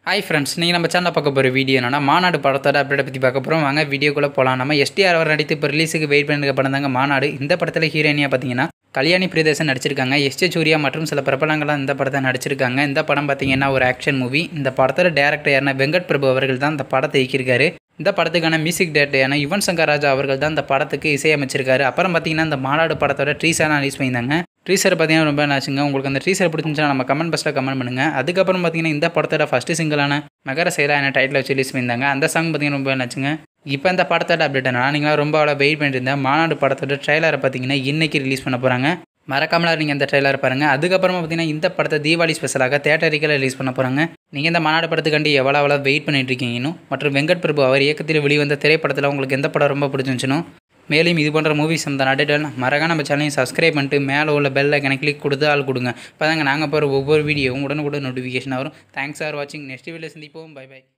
hi friends நீங்கள் நம்ம சேனலில் பார்க்க போகிற வீடியோ என்னன்னா மாநாடு படத்தோட அப்டேட்டை பற்றி பார்க்க போகிறோம் வாங்க வீடியோக்குள்ளே போகலாம் நம்ம எஸ்டிஆர் அவர் நடித்து இப்போ ரிலீஸுக்கு வெயிட் பண்ணிருக்க படம் தாங்க மாநாடு இந்த படத்தில் ஹீரோயினியாக பார்த்தீங்கன்னா கல்யாணி பிரியதர்சன் நடிச்சிருக்காங்க எஸ்ஜே சூர்யா மற்றும் சில பிரபலங்களாம் இந்த படத்தை நடிச்சிருக்காங்க இந்த படம் பார்த்தீங்கன்னா ஒரு ஆக்ஷன் மூவி இந்த படத்தோட டேரக்டர் யாருன்னா வெங்கட் பிரபு அவர்கள் தான் இந்த படத்தை இயக்கியிருக்காரு இந்த படத்துக்கான மியூசிக் டேரக்டரான யுவன் சங்கர் ராஜா அவர்கள் தான் இந்த படத்துக்கு இசையமைச்சிருக்காரு அப்புறம் பார்த்தீங்கன்னா இந்த மாநாடு படத்தோட ட்ரீஸாக ரிலீஸ் பண்ணியிருந்தாங்க ட்ரீசர் பார்த்தீங்கன்னா ரொம்ப நல்லாச்சுங்க உங்களுக்கு அந்த ட்ரீசர் பிடிச்சிருந்துச்சுன்னா நம்ம கமெண்ட் பாக்ஸில் கமெண்ட் பண்ணுங்கள் அதுக்கப்புறம் பார்த்தீங்கன்னா இந்த படத்தோட ஃபஸ்ட்டு சிங்கிளான மகர செயலா என்ன டைட்டில் வச்சு ரிலீஸ் பண்ணியிருந்தாங்க அந்த சாங் பார்த்தீங்கன்னா ரொம்ப நல்லாச்சுங்க இப்போ இந்த படத்தோட அப்டேட் என்ன நீங்களாம் ரொம்ப அவ்வளோ வெயிட் பண்ணிட்டு இருந்தேன் மாநாடு படத்தோட ட்ரைலரை பார்த்தீங்கன்னா இன்னைக்கு ரிலீஸ் பண்ண போகிறாங்க மறக்காமலாம் நீங்கள் இந்த ட்ரெய்லர் பாருங்கள் அதுக்கப்புறமா பார்த்தீங்கன்னா இந்த படத்தை தீபாவளி ஸ்பெஷலாக தேட்டரிக்கில் ரிலீஸ் பண்ண போகிறாங்க நீங்கள் இந்த மாநாடு படத்துக்காண்டி எவ்வளோ எவ்வளோ வெயிட் பண்ணிட்டு இருக்கீங்க இன்னும் மற்றும் வெங்கட் பிரபு அவர் இயக்கத்தில் வெளிவந்த திரைப்படத்தில் உங்களுக்கு எந்த படம் ரொம்ப பிடிச்சிருந்துச்சுனோ மேலும் இது போன்ற மூவிஸ் அந்த நடிகள் மறக்காம நம்ம சேனலையும் சப்ஸ்கிரைப் பண்ணிட்டு மேலே உள்ள பெல் ஐக்கனை கிளிக் கொடுத்து ஆள் கொடுங்க இப்போ தாங்க நாங்கள் போகிற ஒவ்வொரு வீடியோவும் உடனுக்குடன் நோட்டிஃபிகேஷன் வரும் தேங்க்ஸ் ஃபார் வாட்சிங் நெக்ஸ்ட் வீடியோ சந்திப்போம் பை பை